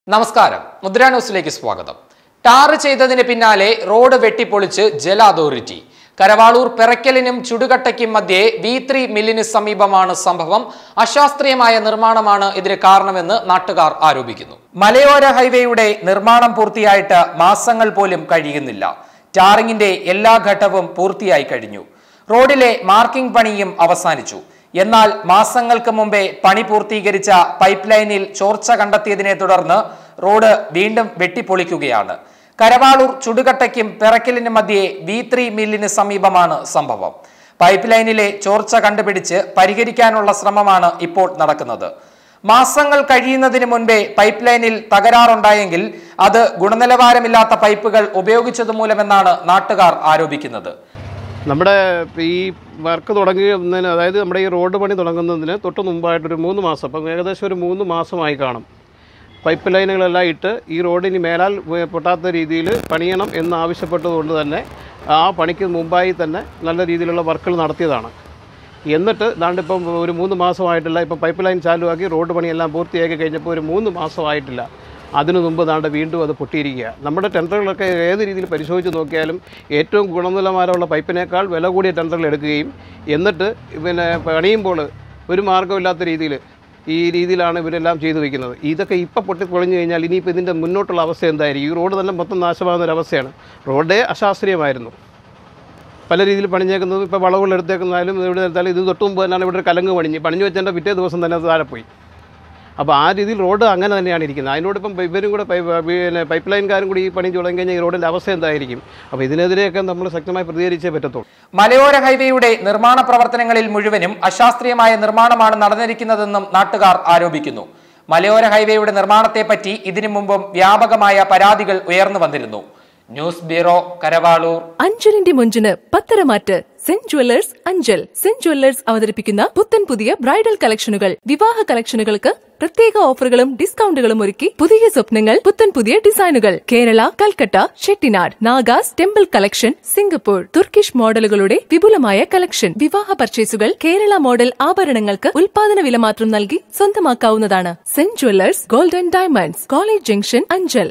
നമസ്കാരം മുദ്ര ന്യൂസിലേക്ക് സ്വാഗതം ടാർ ചെയ്തതിന് പിന്നാലെ റോഡ് വെട്ടിപ്പൊളിച്ച് ജല അതോറിറ്റി കരവാളൂർ പെറക്കലിനും ചുടുകട്ടയ്ക്കും മധ്യേ വി ത്രീ മില്ലിന് സമീപമാണ് സംഭവം അശാസ്ത്രീയമായ നിർമ്മാണമാണ് ഇതിന് കാരണമെന്ന് നാട്ടുകാർ ആരോപിക്കുന്നു മലയോര ഹൈവേയുടെ നിർമ്മാണം പൂർത്തിയായിട്ട് മാസങ്ങൾ പോലും കഴിയുന്നില്ല ടാറിങ്ങിന്റെ എല്ലാ ഘട്ടവും പൂർത്തിയായി കഴിഞ്ഞു റോഡിലെ മാർക്കിംഗ് പണിയും അവസാനിച്ചു എന്നാൽ മാസങ്ങൾക്ക് മുമ്പേ പണി പൂർത്തീകരിച്ച പൈപ്പ് ലൈനിൽ ചോർച്ച കണ്ടെത്തിയതിനെ തുടർന്ന് റോഡ് വീണ്ടും വെട്ടിപ്പൊളിക്കുകയാണ് കരവാളൂർ ചുടുകട്ടയ്ക്കും പിറക്കലിനും മധ്യേ വി ത്രീ മില്ലിന് സമീപമാണ് സംഭവം പൈപ്പ് ലൈനിലെ ചോർച്ച കണ്ടുപിടിച്ച് പരിഹരിക്കാനുള്ള ശ്രമമാണ് ഇപ്പോൾ നടക്കുന്നത് മാസങ്ങൾ കഴിയുന്നതിന് മുൻപേ പൈപ്പ് ലൈനിൽ തകരാറുണ്ടായെങ്കിൽ അത് ഗുണനിലവാരമില്ലാത്ത പൈപ്പുകൾ ഉപയോഗിച്ചത് മൂലമെന്നാണ് നാട്ടുകാർ ആരോപിക്കുന്നത് നമ്മുടെ ഈ വർക്ക് തുടങ്ങുന്നതിന് അതായത് നമ്മുടെ ഈ റോഡ് പണി തുടങ്ങുന്നതിന് തൊട്ട് മുമ്പായിട്ടൊരു മൂന്ന് മാസം അപ്പം ഏകദേശം ഒരു മൂന്ന് മാസമായി കാണും പൈപ്പ് ലൈനുകളെല്ലാം ഇട്ട് ഈ റോഡിന് മേലാൽ വേ- പൊട്ടാത്ത രീതിയിൽ പണിയണം എന്ന് ആവശ്യപ്പെട്ടതുകൊണ്ട് തന്നെ ആ പണിക്ക് മുമ്പായി തന്നെ നല്ല രീതിയിലുള്ള വർക്കുകൾ നടത്തിയതാണ് എന്നിട്ട് ദാണ്ട് ഇപ്പം ഒരു മൂന്ന് മാസമായിട്ടില്ല ഇപ്പം പൈപ്പ് ലൈൻ ചാലുവാക്കി റോഡ് പണിയെല്ലാം പൂർത്തിയാക്കി കഴിഞ്ഞപ്പോൾ ഒരു മൂന്ന് മാസമായിട്ടില്ല അതിനു മുമ്പ് ദാണ്ട് വീണ്ടും അത് പൊട്ടിയിരിക്കുക നമ്മുടെ ടെൻഡറുകളൊക്കെ ഏത് രീതിയിൽ പരിശോധിച്ച് നോക്കിയാലും ഏറ്റവും ഗുണനിലവാരമുള്ള പൈപ്പിനേക്കാൾ വില കൂടിയ ടെൻഡറുകൾ എടുക്കുകയും എന്നിട്ട് പിന്നെ പണിയുമ്പോൾ ഒരു മാർഗ്ഗമില്ലാത്ത രീതിയിൽ ഈ രീതിയിലാണ് ഇവരെല്ലാം ചെയ്തു വയ്ക്കുന്നത് ഇതൊക്കെ ഇപ്പം പൊട്ടി പൊളിഞ്ഞു കഴിഞ്ഞാൽ ഇനിയിപ്പോൾ ഇതിൻ്റെ മുന്നോട്ടുള്ള അവസ്ഥ എന്തായിരിക്കും ഈ റോഡ് തന്നെ മൊത്തം നാശമാകുന്ന ഒരു അവസ്ഥയാണ് റോഡേ അശാസ്ത്രീയമായിരുന്നു പല രീതിയിൽ പണിഞ്ഞേക്കുന്നത് ഇപ്പോൾ വളവുകൾ എടുത്തേക്കുന്നതായാലും ഇവിടെ എടുത്താലും ഇത് തൊട്ട് മുമ്പ് തന്നെയാണ് ഇവിടെ ഒരു കലങ്ങ് പണിഞ്ഞ് പണിഞ്ഞു വെച്ചതിൻ്റെ പിറ്റേ ദിവസം തന്നെ അത് താഴെ പോയി അപ്പോൾ ആ രീതിയിൽ റോഡ് അങ്ങനെ തന്നെയാണ് ഇരിക്കുന്നത് അതിനോടൊപ്പം ഇവരും കൂടെ പൈ- പിന്നെ പൈപ്പ് ലൈൻകാരും കൂടി ഈ പണി തുടങ്ങി കഴിഞ്ഞാൽ ഈ റോഡിൻ്റെ അവസ്ഥ എന്തായിരിക്കും അപ്പോൾ ഇതിനെതിരെയൊക്കെ നമ്മൾ ശക്തമായി പ്രതികരിച്ചേ പറ്റത്തുള്ളൂ മലയോര ഹൈവേയുടെ നിർമ്മാണ പ്രവർത്തനങ്ങളിൽ മുഴുവനും അശാസ്ത്രീയമായ നിർമ്മാണമാണ് നടന്നിരിക്കുന്നതെന്നും നാട്ടുകാർ ആരോപിക്കുന്നു മലയോര ഹൈവേയുടെ നിർമ്മാണത്തെപ്പറ്റി ഇതിനു മുമ്പും വ്യാപകമായ പരാതികൾ ഉയർന്നു വന്നിരുന്നു ന്യൂസ് ബ്യൂറോ കരവാളൂർ അഞ്ചലിന്റെ മുഞ്ചിന് പത്തരമാറ്റ് saint jewellers Anchal saint jewellers അവതരിപ്പിക്കുന്ന പുത്തൻ പുതിയ ബ്രൈഡൽ കളക്ഷനുകൾ വിവാഹ കളക്ഷനുകൾക്ക് പ്രത്യേക ഓഫറുകളും ഡിസ്കൗണ്ടുകളും ഒരുക്കി പുതിയ സ്വപ്നങ്ങൾ പുത്തൻ പുതിയ ഡിസൈനുകൾ Kerala Calcutta Chettinad Nagas temple collection Singapore Turkish മോഡലുകളുടെ വിപുലമായ കളക്ഷൻ വിവാഹ പർച്ചേസുകൾ കേരള മോഡൽ ആഭരണങ്ങൾക്ക് ഉൽപാദന വില മാത്രം നൽകി സ്വന്തമാക്കാവുന്നതാണ് saint jewellers golden diamonds college junction Anchal